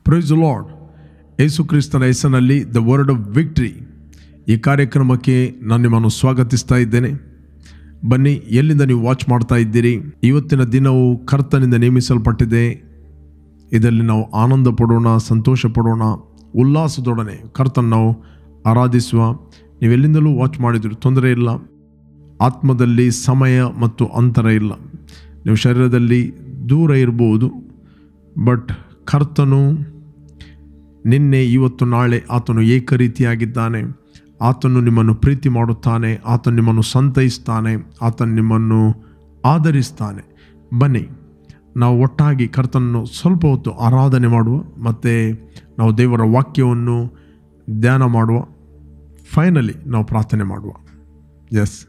price lord ಯೇಸು ಕ್ರಿಸ್ತನ ಹೆಸರಿನಲ್ಲಿ the word of victory ಈ ಕಾರ್ಯಕ್ರಮಕ್ಕೆ ನಾನು ನಿಮ್ಮನ್ನು ಸ್ವಾಗತಿಸ್ತಾ ಇದ್ದೇನೆ ಬನ್ನಿ ಎಲ್ಲಿಂದ ನೀವು ವಾಚ್ ಮಾಡ್ತಾ ಇದ್ದೀರಿ ಇವತ್ತಿನ ದಿನವು ಕರ್ತನಿಂದ ನೇಮಿಸಲ್ಪಟ್ಟಿದೆ ಇದರಲ್ಲಿ ನಾವು ಆನಂದ ಪಡೋಣ ಸಂತೋಷ ಪಡೋಣ ಉಲ್ಲಾಸದೊಡನೆ ಕರ್ತನ ನಾವು ಆರಾಧಿಸುವ ನೀವೆಲ್ಲಿಂದಲೂ ವಾಚ್ ಮಾಡಿದ್ರು ತೊಂದರೆ ಇಲ್ಲ ಆತ್ಮದಲ್ಲಿ ಸಮಯ ಮತ್ತು ಅಂತರ ಇಲ್ಲ ನೀವು ಶರೀರದಲ್ಲಿ ದೂರ ಇರ್ಬೋದು ಬಟ್ ಕರ್ತನು ನಿನ್ನೆ ಇವತ್ತು ನಾಳೆ ಆತನು ಏಕರೀತಿಯಾಗಿದ್ದಾನೆ ಆತನು ನಿಮ್ಮನ್ನು ಪ್ರೀತಿ ಮಾಡುತ್ತಾನೆ ಆತನು ನಿಮ್ಮನ್ನು ಸಂತೈಸ್ತಾನೆ ಆತನು ನಿಮ್ಮನ್ನು ಆಧರಿಸ್ತಾನೆ ಬನ್ನಿ ನಾವು ಒಟ್ಟಾಗಿ ಕರ್ತನನ್ನು ಸ್ವಲ್ಪ ಹೊತ್ತು ಆರಾಧನೆ ಮಾಡುವ ಮತ್ತು ನಾವು ದೇವರ ವಾಕ್ಯವನ್ನು ಧ್ಯಾನ ಮಾಡುವ ಫೈನಲಿ ನಾವು ಪ್ರಾರ್ಥನೆ ಮಾಡುವ ಎಸ್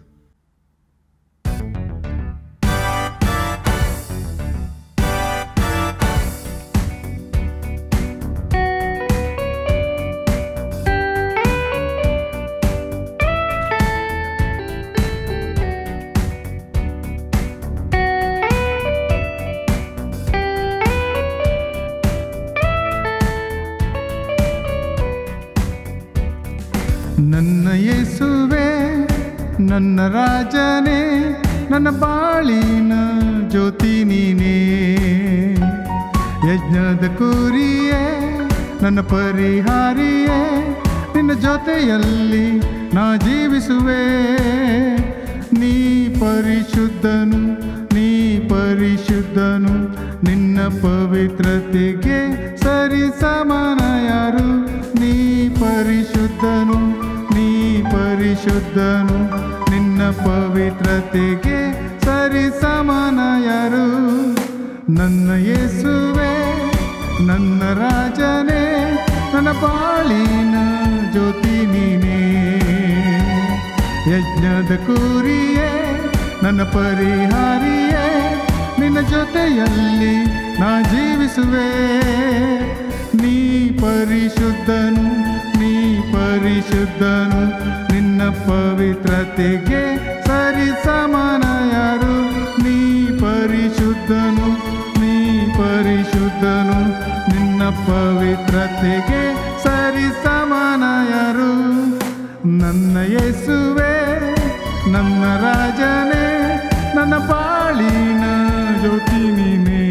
ನನ್ನ ಯೇಸುವೆ ನನ್ನ ರಾಜನೇ ನನ್ನ ಬಾಳಿನ ಜ್ಯೋತಿ ನೀನೇ ಯಜ್ಞದ ಕುರಿಯೇ ನನ್ನ ಪರಿಹಾರಿಯೇ ನಿನ್ನ ಜೊತೆಯಲ್ಲಿ ನಾ ಜೀವಿಸುವೆ ನೀ ಪರಿಶುದ್ಧನು ನೀ ಪರಿಶುದ್ಧನು ನಿನ್ನ ಪವಿತ್ರತೆಗೆ ಸರಿ ಸಮಾನ ಯಾರು ನೀ ಪರಿಶುದ್ಧನು ನೀ ಪರಿಶುದ್ಧನು ನಿನ್ನ ಪವಿತ್ರತೆಗೆ ಸರಿ ಸಮಾನ ಯಾರು ನನ್ನ ಯೇಸುವೆ ನನ್ನ ರಾಜನೇ ನನ್ನ ಬಾಳಿನ ಜ್ಯೋತಿ ನೀನೇ ಯಜ್ಞದ ಕುರಿಯೇ ನನ್ನ ಪರಿಹಾರಿಯೇ ನಿನ್ನ ಜೊತೆಯಲ್ಲಿ ನಾ ಜೀವಿಸುವೆ ನೀ ಪರಿಶುದ್ಧನು ನೀ ಪರಿಶುದ್ಧನು ನಿನ್ನ ಪವಿತ್ರತೆಗೆ ಸರಿ ಸಮಾನ ಯಾರು ನೀ ಪರಿಶುದ್ಧನು ನೀ ಪರಿಶುದ್ಧನು ನಿನ್ನ ಪವಿತ್ರತೆಗೆ ಸರಿ ಸಮಾನ ಯಾರು ನನ್ನ ಯೇಸುವೆ ನನ್ನ ರಾಜನೇ ನನ್ನ ಬಾಳಿನ ಜ್ಯೋತಿ ನೀನೇ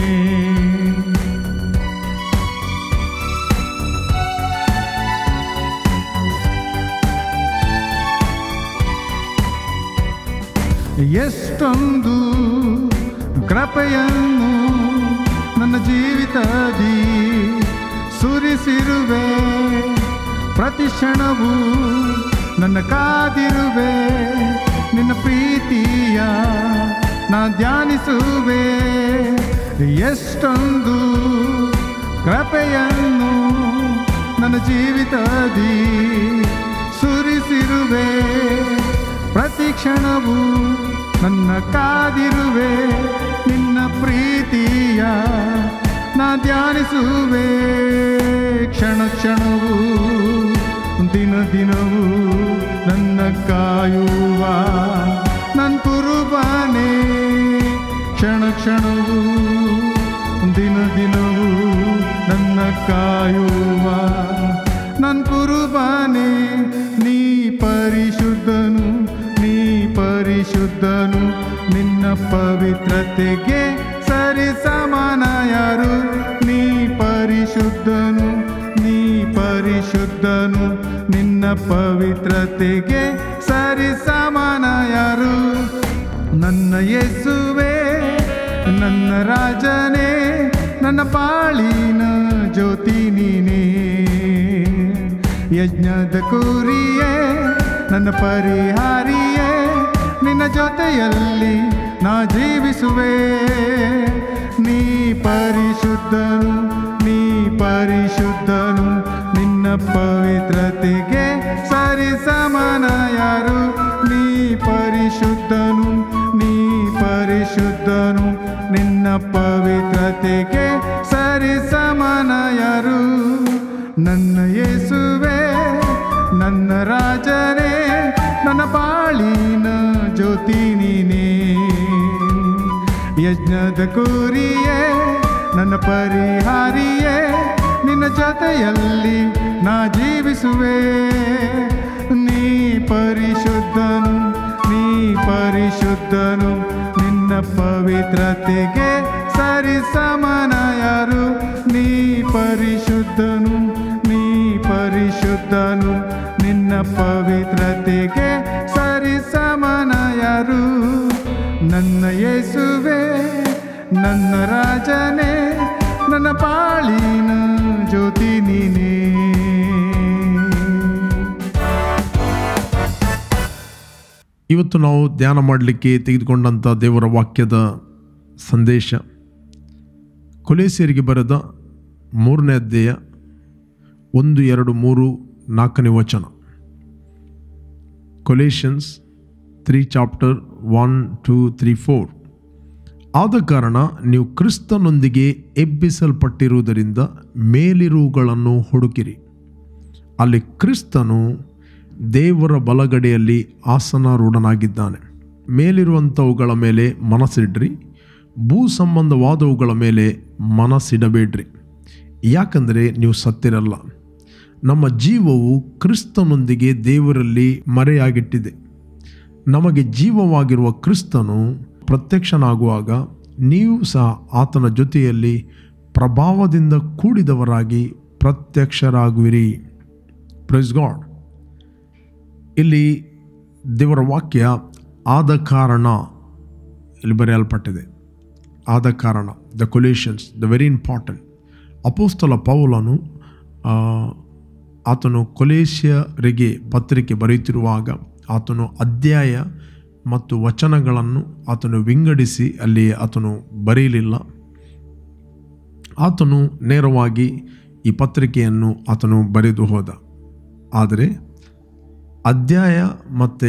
ಎಷ್ಟೊಂದು ಕೃಪೆಯನ್ನು ನನ್ನ ಜೀವಿತದಿ ಸುರಿಸಿರುವೆ ಪ್ರತಿ ಕ್ಷಣವೂ ನನ್ನ ಕಾದಿರುವೆ ನಿನ್ನ ಪ್ರೀತಿಯ ನಾ ಧ್ಯಾನಿಸುವೆ ಎಷ್ಟೊಂದು ಕೃಪೆಯನ್ನು ನನ್ನ ಜೀವಿತದಿ ಸುರಿಸಿರುವೆ ಪ್ರತಿ ಕ್ಷಣವೂ ನನ್ನ ಕಾದಿರುವೆ ನಿನ್ನ ಪ್ರೀತಿಯ ನಾ ಧ್ಯಾನಿಸುವೆ ಕ್ಷಣ ಕ್ಷಣವೂ ದಿನ ದಿನವೂ ನನ್ನ ಕಾಯುವ ನನ್ನ ಕುರುಬಾನೆ ಕ್ಷಣ ಕ್ಷಣವೂ ದಿನ ದಿನವೂ ನನ್ನ ಕಾಯುವ ನನ್ನ ಕುರುಬಾನೆ ನೀ ಪರಿಶುದ್ಧನು ನೀ ಪರಿಶುದ್ಧನು ನಿನ್ನ ಪವಿತ್ರತೆಗೆ ಸರಿ ಸಮಾನ ಯಾರು ನೀ ಪರಿಶುದ್ಧನು ನೀ ಪರಿಶುದ್ಧನು ನಿನ್ನ ಪವಿತ್ರತೆಗೆ ಸರಿ ಸಮಾನ ಯಾರು ನನ್ನ ಯೇಸುವೆ ನನ್ನ ರಾಜನೇ ನನ್ನ ಬಾಳಿನ ಜ್ಯೋತಿ ನೀನೇ ಯಜ್ಞದ ಕುರಿಯೇ ನನ್ನ ಪರಿಹಾರಿಯೇ ನಿನ್ನ ಜೊತೆಯಲ್ಲಿ ನಾ ಜೀವಿಸುವೆ ನೀ ಪರಿಶುದ್ಧನು ನೀ ಪರಿಶುದ್ಧನು ನಿನ್ನ ಪವಿತ್ರತೆಗೆ ಸರಿ ಸಮಾನ ಯಾರು ನೀ ಪರಿಶುದ್ಧನು ನೀ ಪರಿಶುದ್ಧನು ನಿನ್ನ ಪವಿತ್ರತೆಗೆ ಸರಿ ಸಮಾನ ಯಾರು ನನ್ನ ಯೇಸುವೆ ನನ್ನ ರಾಜನೇ ನನ್ನ ಬಾಳಿನ ಜ್ಯೋತಿ ನೀನೇ ಯಜ್ಞದ ಕುರಿಯೇ ನನ್ನ ಪರಿಹಾರಿಯೇ ನಿನ್ನ ಜೊತೆಯಲ್ಲಿ ನಾ ಜೀವಿಸುವೆ ನೀ ಪರಿಶುದ್ಧನು ನೀ ಪರಿಶುದ್ಧನು ನಿನ್ನ ಪವಿತ್ರತೆಗೆ ಸರಿ ಸಮಾನ ಯಾರು ನೀ ಪರಿಶುದ್ಧನು ನೀ ಪರಿಶುದ್ಧನು ನಿನ್ನ ಪವಿತ್ರತೆಗೆ ಸರಿ ಸಮಾನ ಯಾರು ನನ್ನ ಯೇಸುವೆ ನನ್ನ ರಾಜನೇ ನನ್ನ ಬಾಳಿನ ಜ್ಯೋತಿ ನೀನೇ ಇವತ್ತು ನಾವು ಧ್ಯಾನ ಮಾಡಲಿಕ್ಕೆ ತೆಗೆದುಕೊಂಡಂಥ ದೇವರ ವಾಕ್ಯದ ಸಂದೇಶ ಕೊಲೇಸಿಯರಿಗೆ ಬರೆದ ಮೂರನೇ ಅಧ್ಯಾಯ ಒಂದು ಎರಡು ಮೂರು ನಾಲ್ಕನೇ ವಚನ Colossians three chapter one two three four ಆದ ಕಾರಣ ನೀವು ಕ್ರಿಸ್ತನೊಂದಿಗೆ ಎಬ್ಬಿಸಲ್ಪಟ್ಟಿರುವುದರಿಂದ ಮೇಲಿರುವುಗಳನ್ನು ಹುಡುಕಿರಿ ಅಲ್ಲಿ ಕ್ರಿಸ್ತನು ದೇವರ ಬಲಗಡೆಯಲ್ಲಿ ಆಸನಾರೂಢನಾಗಿದ್ದಾನೆ ಮೇಲಿರುವಂಥವುಗಳ ಮೇಲೆ ಮನಸ್ಸಿಡ್ರಿ ಭೂ ಸಂಬಂಧವಾದವುಗಳ ಮೇಲೆ ಮನಸ್ಸಿಡಬೇಡ್ರಿ ಯಾಕಂದರೆ ನೀವು ಸತ್ತಿರಲ್ಲ ನಮ್ಮ ಜೀವವು ಕ್ರಿಸ್ತನೊಂದಿಗೆ ದೇವರಲ್ಲಿ ಮರೆಯಾಗಿಟ್ಟಿದೆ ನಮಗೆ ಜೀವವಾಗಿರುವ ಕ್ರಿಸ್ತನು ಪ್ರತ್ಯಕ್ಷನಾಗುವಾಗ ನೀವು ಸಹ ಆತನ ಜೊತೆಯಲ್ಲಿ ಪ್ರಭಾವದಿಂದ ಕೂಡಿದವರಾಗಿ ಪ್ರತ್ಯಕ್ಷರಾಗುವಿರಿ ಪ್ರೈಸ್ ಗಾಡ್ ಇಲ್ಲಿ ದೇವರ ವಾಕ್ಯ ಆದ ಕಾರಣ ಇಲ್ಲಿ ಬರೆಯಲ್ಪಟ್ಟಿದೆ ಆದ ಕಾರಣ the Colossians the very important ಅಪೋಸ್ತಲ ಪೌಲನು ಆ, ಆತನು ಕೊಲೇಶಿಯರಿಗೆ ಪತ್ರಿಕೆ ಬರೆಯುತ್ತಿರುವಾಗ ಆತನು ಅಧ್ಯಾಯ ಮತ್ತು ವಚನಗಳನ್ನು ಆತನು ವಿಂಗಡಿಸಿ ಅಲ್ಲಿ ಆತನು ಬರೆಯಲಿಲ್ಲ ಆತನು ನೇರವಾಗಿ ಈ ಪತ್ರಿಕೆಯನ್ನು ಆತನು ಬರೆದು ಹೋದ ಆದರೆ ಅಧ್ಯಾಯ ಮತ್ತು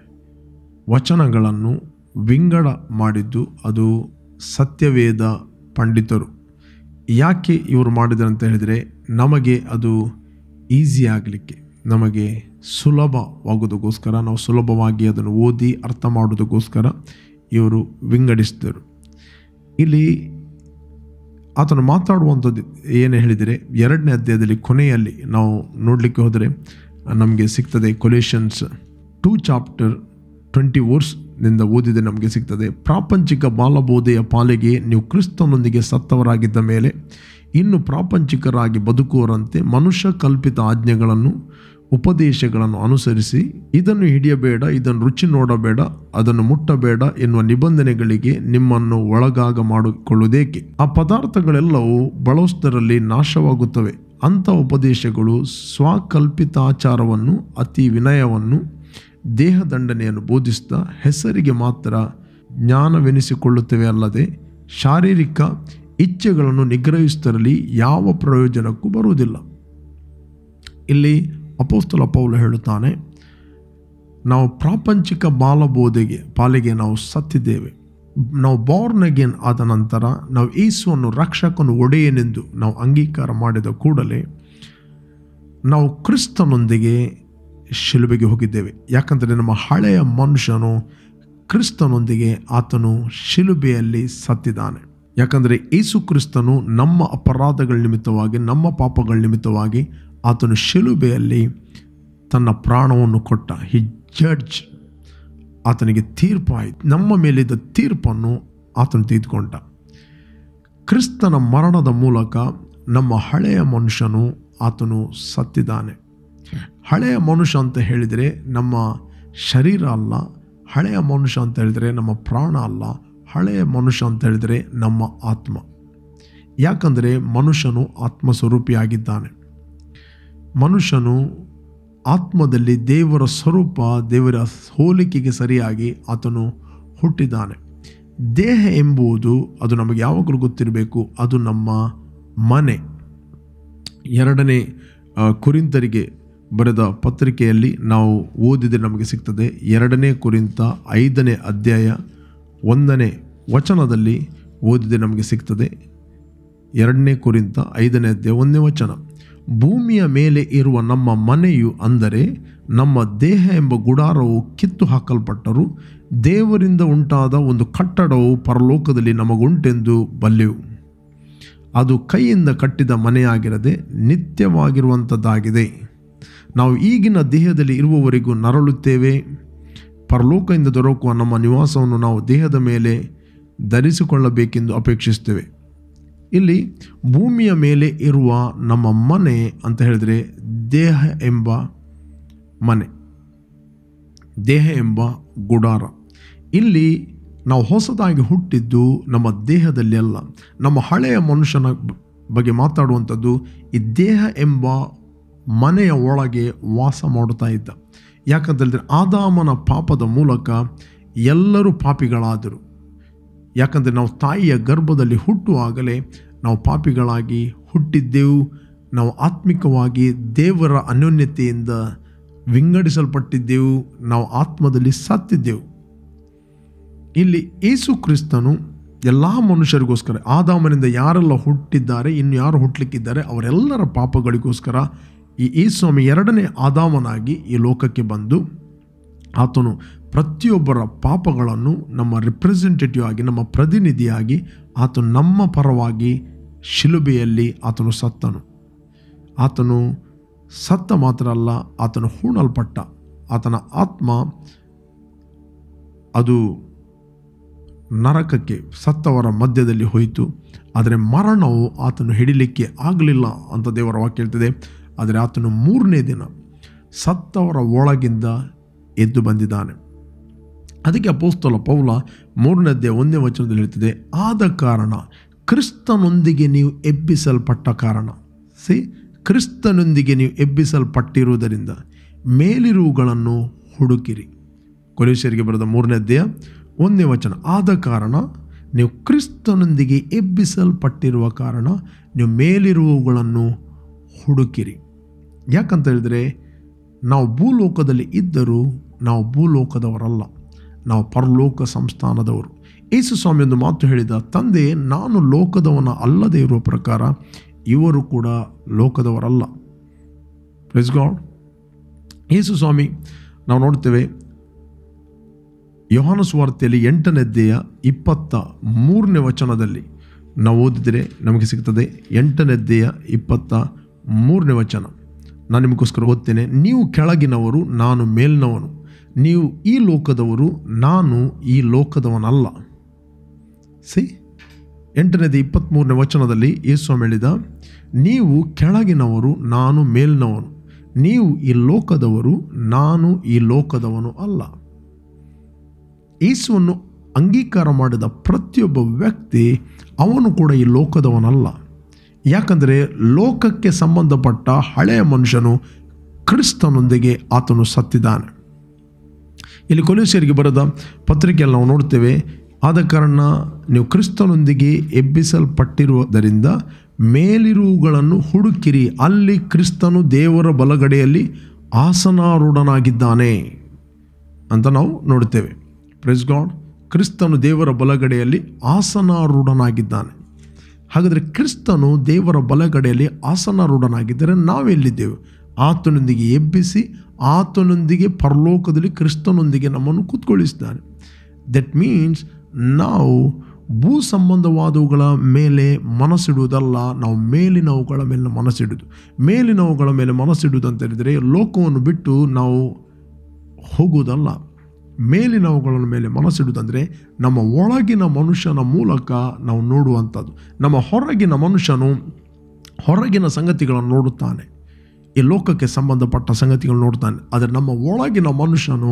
ವಚನಗಳನ್ನು ವಿಂಗಡ ಮಾಡಿದ್ದು ಅದು ಸತ್ಯವೇದ ಪಂಡಿತರು ಯಾಕೆ ಇವರು ಮಾಡಿದರು ಅಂತ ಹೇಳಿದರೆ ನಮಗೆ ಅದು ಈಸಿ ಆಗಲಿಕ್ಕೆ ನಮಗೆ ಸುಲಭವಾಗೋದಕ್ಕೋಸ್ಕರ ನಾವು ಸುಲಭವಾಗಿ ಅದನ್ನು ಓದಿ ಅರ್ಥ ಮಾಡೋದಕ್ಕೋಸ್ಕರ ಇವರು ವಿಂಗಡಿಸಿದರು ಇಲ್ಲಿ ಆತನು ಮಾತಾಡುವಂಥದ್ದು ಏನು ಹೇಳಿದರೆ ಎರಡನೇ ಅಧ್ಯಾಯದಲ್ಲಿ ಕೊನೆಯಲ್ಲಿ ನಾವು ನೋಡಲಿಕ್ಕೆ ಹೋದರೆ ನಮಗೆ ಸಿಗ್ತದೆ ಕೊಲೇಷನ್ಸ್ ಟೂ ಚಾಪ್ಟರ್ ಟ್ವೆಂಟಿ ವರ್ಸ್ನಿಂದ ಓದಿದೆ ನಮಗೆ ಸಿಗ್ತದೆ ಪ್ರಾಪಂಚಿಕ ಬಾಲಬೋಧೆಯ ಪಾಲಿಗೆ ನೀವು ಕ್ರಿಸ್ತನೊಂದಿಗೆ ಸತ್ತವರಾಗಿದ್ದ ಮೇಲೆ ಇನ್ನು ಪ್ರಾಪಂಚಿಕರಾಗಿ ಬದುಕುವರಂತೆ ಮನುಷ್ಯ ಕಲ್ಪಿತ ಆಜ್ಞೆಗಳನ್ನು ಉಪದೇಶಗಳನ್ನು ಅನುಸರಿಸಿ ಇದನ್ನು ಹಿಡಿಯಬೇಡ ಇದನ್ನು ರುಚಿ ನೋಡಬೇಡ ಅದನ್ನು ಮುಟ್ಟಬೇಡ ಎನ್ನುವ ನಿಬಂಧನೆಗಳಿಗೆ ನಿಮ್ಮನ್ನು ಒಳಗಾಗ ಮಾಡಿಕೊಳ್ಳುವುದೇಕೆ ಆ ಪದಾರ್ಥಗಳೆಲ್ಲವೂ ಬಳಸುವುದರಲ್ಲಿ ನಾಶವಾಗುತ್ತವೆ ಅಂಥ ಉಪದೇಶಗಳು ಸ್ವಕಲ್ಪಿತಾಚಾರವನ್ನು ಅತಿ ವಿನಯವನ್ನು ದೇಹದಂಡನೆಯನ್ನು ಬೋಧಿಸ್ತಾ ಹೆಸರಿಗೆ ಮಾತ್ರ ಜ್ಞಾನವೆನಿಸಿಕೊಳ್ಳುತ್ತವೆ ಅಲ್ಲದೆ ಶಾರೀರಿಕ ಇಚ್ಛೆಗಳನ್ನು ನಿಗ್ರಹಿಸುವುದರಲ್ಲಿ ಯಾವ ಪ್ರಯೋಜನಕ್ಕೂ ಬರುವುದಿಲ್ಲ ಇಲ್ಲಿ ಅಪೋಸ್ತಲ ಪೌಲ ಹೇಳುತ್ತಾನೆ ನಾವು ಪ್ರಾಪಂಚಿಕ ಬಾಲಬೋಧೆಗೆ ಪಾಲಿಗೆ ನಾವು ಸತ್ತಿದ್ದೇವೆ ನಾವು ಬಾರ್ನ್ ಅಗೇನ್ ಆದ ನಂತರ ನಾವು ಯೇಸುವನ್ನು ರಕ್ಷಕನು ಒಡೆಯನೆಂದು ನಾವು ಅಂಗೀಕಾರ ಮಾಡಿದ ಕೂಡಲೇ ನಾವು ಕ್ರಿಸ್ತನೊಂದಿಗೆ ಶಿಲುಬೆಗೆ ಹೋಗಿದ್ದೇವೆ ಯಾಕಂದರೆ ನಮ್ಮ ಹಳೆಯ ಮನುಷ್ಯನು ಕ್ರಿಸ್ತನೊಂದಿಗೆ ಆತನು ಶಿಲುಬೆಯಲ್ಲಿ ಸತ್ತಿದ್ದಾನೆ ಯಾಕಂದರೆ ಯೇಸು ಕ್ರಿಸ್ತನು ನಮ್ಮ ಅಪರಾಧಗಳ ನಿಮಿತ್ತವಾಗಿ ನಮ್ಮ ಪಾಪಗಳ ನಿಮಿತ್ತವಾಗಿ ಆತನು ಶಿಲುಬೆಯಲ್ಲಿ ತನ್ನ ಪ್ರಾಣವನ್ನು ಕೊಟ್ಟ ಹಿ ಜಡ್ಜ್ ಆತನಿಗೆ ತೀರ್ಪಾಯಿತು ನಮ್ಮ ಮೇಲಿದ್ದ ತೀರ್ಪನ್ನು ಆತನು ತೆಗೆದುಕೊಂಡ ಕ್ರಿಸ್ತನ ಮರಣದ ಮೂಲಕ ನಮ್ಮ ಹಳೆಯ ಮನುಷ್ಯನು ಆತನು ಸತ್ತಿದ್ದಾನೆ ಹಳೆಯ ಮನುಷ್ಯ ಅಂತ ಹೇಳಿದರೆ ನಮ್ಮ ಶರೀರ ಅಲ್ಲ ಹಳೆಯ ಮನುಷ್ಯ ಅಂತ ಹೇಳಿದರೆ ನಮ್ಮ ಪ್ರಾಣ ಅಲ್ಲ ಹಳೆಯ ಮನುಷ್ಯ ಅಂತ ಹೇಳಿದರೆ ನಮ್ಮ ಆತ್ಮ ಯಾಕಂದರೆ ಮನುಷ್ಯನು ಆತ್ಮಸ್ವರೂಪಿಯಾಗಿದ್ದಾನೆ ಮನುಷ್ಯನು ಆತ್ಮದಲ್ಲಿ ದೇವರ ಸ್ವರೂಪ ದೇವರ ಹೋಲಿಕೆಗೆ ಸರಿಯಾಗಿ ಆತನು ಹುಟ್ಟಿದ್ದಾನೆ ದೇಹ ಎಂಬುದು ಅದು ನಮಗೆ ಯಾವಾಗಲೂ ಗೊತ್ತಿರಬೇಕು ಅದು ನಮ್ಮ ಮನೆ ಎರಡನೇ ಆ, ಕುರಿಂತರಿಗೆ ಬರೆದ ಪತ್ರಿಕೆಯಲ್ಲಿ ನಾವು ಓದಿದರೆ ನಮಗೆ ಸಿಗ್ತದೆ ಎರಡನೇ ಕುರಿತ ಐದನೇ ಅಧ್ಯಾಯ ಒಂದನೇ ವಚನದಲ್ಲಿ ಓದಿದರೆ ನಮಗೆ ಸಿಗ್ತದೆ ಎರಡನೇ ಕುರಿತ ಐದನೇ ಅಧ್ಯಾಯ ಒಂದನೇ ವಚನ ಭೂಮಿಯ ಮೇಲೆ ಇರುವ ನಮ್ಮ ಮನೆಯು ಅಂದರೆ ನಮ್ಮ ದೇಹ ಎಂಬ ಗುಡಾರವು ಕಿತ್ತು ಹಾಕಲ್ಪಟ್ಟರು ದೇವರಿಂದ ಉಂಟಾದ ಒಂದು ಕಟ್ಟಡವು ಪರಲೋಕದಲ್ಲಿ ನಮಗುಂಟೆಂದು ಬಲ್ಲೆವು ಅದು ಕೈಯಿಂದ ಕಟ್ಟಿದ ಮನೆಯಾಗಿರದೆ ನಿತ್ಯವಾಗಿರುವಂಥದ್ದಾಗಿದೆ ನಾವು ಈಗಿನ ದೇಹದಲ್ಲಿ ಇರುವವರೆಗೂ ನರಳುತ್ತೇವೆ ಪರಲೋಕದಿಂದ ದೊರಕುವ ನಮ್ಮ ನಿವಾಸವನ್ನು ನಾವು ದೇಹದ ಮೇಲೆ ಧರಿಸಿಕೊಳ್ಳಬೇಕೆಂದು ಅಪೇಕ್ಷಿಸ್ತೇವೆ ಇಲ್ಲಿ ಭೂಮಿಯ ಮೇಲೆ ಇರುವ ನಮ್ಮ ಮನೆ ಅಂತ ಹೇಳಿದರೆ ದೇಹ ಎಂಬ ಮನೆ ದೇಹ ಎಂಬ ಗುಡಾರ ಇಲ್ಲಿ ನಾವು ಹೊಸದಾಗಿ ಹುಟ್ಟಿದ್ದು ನಮ್ಮ ದೇಹದಲ್ಲಿ ಅಲ್ಲ ನಮ್ಮ ಹಳೆಯ ಮನುಷ್ಯನ ಬ- ಬಗ್ಗೆ ಮಾತಾಡುವಂಥದ್ದು ಈ ದೇಹ ಎಂಬ ಮನೆಯ ಒಳಗೆ ವಾಸ ಮಾಡುತ್ತಾ ಇದ್ದ ಯಾಕಂತ ಹೇಳಿದ್ರೆ ಆದಾಮನ ಪಾಪದ ಮೂಲಕ ಎಲ್ಲರೂ ಪಾಪಿಗಳಾದರು ಯಾಕಂದರೆ ನಾವು ತಾಯಿಯ ಗರ್ಭದಲ್ಲಿ ಹುಟ್ಟುವಾಗಲೇ ನಾವು ಪಾಪಿಗಳಾಗಿ ಹುಟ್ಟಿದ್ದೆವು ನಾವು ಆತ್ಮಿಕವಾಗಿ ದೇವರ ಅನ್ಯೋನ್ಯತೆಯಿಂದ ವಿಂಗಡಿಸಲ್ಪಟ್ಟಿದ್ದೆವು ನಾವು ಆತ್ಮದಲ್ಲಿ ಸತ್ತಿದ್ದೆವು ಇಲ್ಲಿ ಯೇಸು ಕ್ರಿಸ್ತನು ಎಲ್ಲ ಮನುಷ್ಯರಿಗೋಸ್ಕರ ಆದಾಮನಿಂದ ಯಾರೆಲ್ಲ ಹುಟ್ಟಿದ್ದಾರೆ ಇನ್ನು ಯಾರು ಹುಟ್ಟಲಿಕ್ಕಿದ್ದಾರೆ ಅವರೆಲ್ಲರ ಪಾಪಗಳಿಗೋಸ್ಕರ ಈ ಯೇಸ್ವಾಮಿ ಎರಡನೇ ಆದಾಮನಾಗಿ ಈ ಲೋಕಕ್ಕೆ ಬಂದು ಆತನು ಪ್ರತಿಯೊಬ್ಬರ ಪಾಪಗಳನ್ನು ನಮ್ಮ ರಿಪ್ರೆಸೆಂಟೇಟಿವ್ ಆಗಿ ನಮ್ಮ ಪ್ರತಿನಿಧಿಯಾಗಿ ಆತನು ನಮ್ಮ ಪರವಾಗಿ ಶಿಲುಬೆಯಲ್ಲಿ ಆತನು ಸತ್ತನು ಆತನು ಸತ್ತ ಮಾತ್ರ ಅಲ್ಲ ಆತನು ಹೂಣಲ್ಪಟ್ಟ ಆತನ ಆತ್ಮ ಅದು ನರಕಕ್ಕೆ ಸತ್ತವರ ಮಧ್ಯದಲ್ಲಿ ಹೋಯಿತು ಆದರೆ ಮರಣವು ಆತನು ಹಿಡಿಲಿಕ್ಕೆ ಆಗಲಿಲ್ಲ ಅಂತ ದೇವರ ವಾಕ್ಯ ಹೇಳ್ತಿದೆ ಆದರೆ ಆತನು ಮೂರನೇ ದಿನ ಸತ್ತವರ ಒಳಗಿಂದ ಎದ್ದು ಬಂದಿದ್ದಾನೆ ಅದಕ್ಕೆ ಅಪೋಸ್ತಲ ಪೌಲ ಮೂರನೇದ್ದೇ ಒಂದನೇ ವಚನದಲ್ಲಿ ಹೇಳ್ತಿದೆ ಆದ ಕಾರಣ ಕ್ರಿಸ್ತನೊಂದಿಗೆ ನೀವು ಎಬ್ಬಿಸಲ್ಪಟ್ಟ ಕಾರಣ ಸಿ ಕ್ರಿಸ್ತನೊಂದಿಗೆ ನೀವು ಎಬ್ಬಿಸಲ್ಪಟ್ಟಿರುವುದರಿಂದ ಮೇಲಿರುವುಗಳನ್ನು ಹುಡುಕಿರಿ ಕೊಲೇಶರಿಗೆ ಬರೆದ ಮೂರನೇ ಅಧ್ಯಾಯ ಒಂದನೇ ವಚನ ಆದ ಕಾರಣ ನೀವು ಕ್ರಿಸ್ತನೊಂದಿಗೆ ಎಬ್ಬಿಸಲ್ಪಟ್ಟಿರುವ ಕಾರಣ ನೀವು ಮೇಲಿರುವವುಗಳನ್ನು ಹುಡುಕಿರಿ ಯಾಕಂತ ಹೇಳಿದ್ರೆ ನಾವು ಭೂಲೋಕದಲ್ಲಿ ಇದ್ದರೂ ನಾವು ಭೂಲೋಕದವರಲ್ಲ ನಾವು ಪರಲೋಕ ಸಂಸ್ಥಾನದವರು ಯೇಸು ಸ್ವಾಮಿ ಒಂದು ಮಾತು ಹೇಳಿದ ತಂದೆ ನಾನು ಲೋಕದವನ ಅಲ್ಲದೆ ಇರುವ ಪ್ರಕಾರ ಇವರು ಕೂಡ ಲೋಕದವರಲ್ಲ ಪ್ರೆಸ್ ಗಾಡ್ ಯೇಸು ಸ್ವಾಮಿ ನಾವು ನೋಡ್ತೇವೆ ಯೋಹಾನ ಸುವಾರ್ತೆಯಲ್ಲಿ ಎಂಟನೇದ್ದೆಯ ಇಪ್ಪತ್ತ ಮೂರನೇ ವಚನದಲ್ಲಿ ನಾವು ಓದಿದರೆ ನಮಗೆ ಸಿಗ್ತದೆ ಎಂಟನೇದ್ದೆಯ ಇಪ್ಪತ್ತ ಮೂರನೇ ವಚನ ನಾನು ನಿಮಗೋಸ್ಕರ ಓದ್ತೇನೆ ನೀವು ಕೆಳಗಿನವರು ನಾನು ಮೇಲ್ನವನು ನೀವು ಈ ಲೋಕದವರು ನಾನು ಈ ಲೋಕದವನಲ್ಲ ಸಿ ಎಂಟನೇದು ಇಪ್ಪತ್ತ್ಮೂರನೇ ವಚನದಲ್ಲಿ ಯೇಸು ಹೇಳಿದ ನೀವು ಕೆಳಗಿನವರು ನಾನು ಮೇಲ್ನವನು ನೀವು ಈ ಲೋಕದವರು ನಾನು ಈ ಲೋಕದವನು ಅಲ್ಲ ಯೇಸುವನ್ನು ಅಂಗೀಕಾರ ಮಾಡಿದ ಪ್ರತಿಯೊಬ್ಬ ವ್ಯಕ್ತಿ ಅವನು ಕೂಡ ಈ ಲೋಕದವನಲ್ಲ ಯಾಕಂದರೆ ಲೋಕಕ್ಕೆ ಸಂಬಂಧಪಟ್ಟ ಹಳೆಯ ಮನುಷ್ಯನು ಕ್ರಿಸ್ತನೊಂದಿಗೆ ಆತನು ಸತ್ತಿದ್ದಾನೆ ಇಲ್ಲಿ ಕೊಲೇಶರಿಗೆ ಬರೆದ ಪತ್ರಿಕೆಯಲ್ಲಿ ನಾವು ನೋಡ್ತೇವೆ ಆದ ಕಾರಣ ನೀವು ಕ್ರಿಸ್ತನೊಂದಿಗೆ ಎಬ್ಬಿಸಲ್ಪಟ್ಟಿರುವುದರಿಂದ ಮೇಲಿರುವುಗಳನ್ನು ಹುಡುಕಿರಿ ಅಲ್ಲಿ ಕ್ರಿಸ್ತನು ದೇವರ ಬಲಗಡೆಯಲ್ಲಿ ಆಸನಾರೂಢನಾಗಿದ್ದಾನೆ ಅಂತ ನಾವು ನೋಡ್ತೇವೆ ಪ್ರೆಸ್ ಗಾಡ್ ಕ್ರಿಸ್ತನು ದೇವರ ಬಲಗಡೆಯಲ್ಲಿ ಆಸನಾರೂಢನಾಗಿದ್ದಾನೆ ಹಾಗಾದರೆ ಕ್ರಿಸ್ತನು ದೇವರ ಬಲಗಡೆಯಲ್ಲಿ ಆಸನಾರೂಢನಾಗಿದ್ದರೆ ನಾವೆಲ್ಲಿದ್ದೇವೆ ಆತನೊಂದಿಗೆ ಎಬ್ಬಿಸಿ ಆತನೊಂದಿಗೆ ಪರಲೋಕದಲ್ಲಿ ಕ್ರಿಸ್ತನೊಂದಿಗೆ ನಮ್ಮನ್ನು ಕೂತ್ಕೊಳ್ಳಿಸಿದ್ದಾನೆ ದಟ್ ಮೀನ್ಸ್ ನಾವು ಭೂ ಸಂಬಂಧವಾದವುಗಳ ಮೇಲೆ ಮನಸ್ಸಿಡುವುದಲ್ಲ ನಾವು ಮೇಲಿನವುಗಳ ಮೇಲೆ ಮನಸ್ಸಿಡುವುದು ಮೇಲಿನವುಗಳ ಮೇಲೆ ಮನಸ್ಸಿಡುವುದು ಅಂತ ಹೇಳಿದರೆ ಲೋಕವನ್ನು ಬಿಟ್ಟು ನಾವು ಹೋಗುವುದಲ್ಲ ಮೇಲಿನವುಗಳ ಮೇಲೆ ಮನಸ್ಸಿಡುವುದಂದರೆ ನಮ್ಮ ಒಳಗಿನ ಮನುಷ್ಯನ ಮೂಲಕ ನಾವು ನೋಡುವಂಥದ್ದು ನಮ್ಮ ಹೊರಗಿನ ಮನುಷ್ಯನು ಹೊರಗಿನ ಸಂಗತಿಗಳನ್ನು ನೋಡುತ್ತಾನೆ ಈ ಲೋಕಕ್ಕೆ ಸಂಬಂಧಪಟ್ಟ ಸಂಗತಿಗಳು ನೋಡ್ತಾನೆ ಆದರೆ ನಮ್ಮ ಒಳಗಿನ ಮನುಷ್ಯನು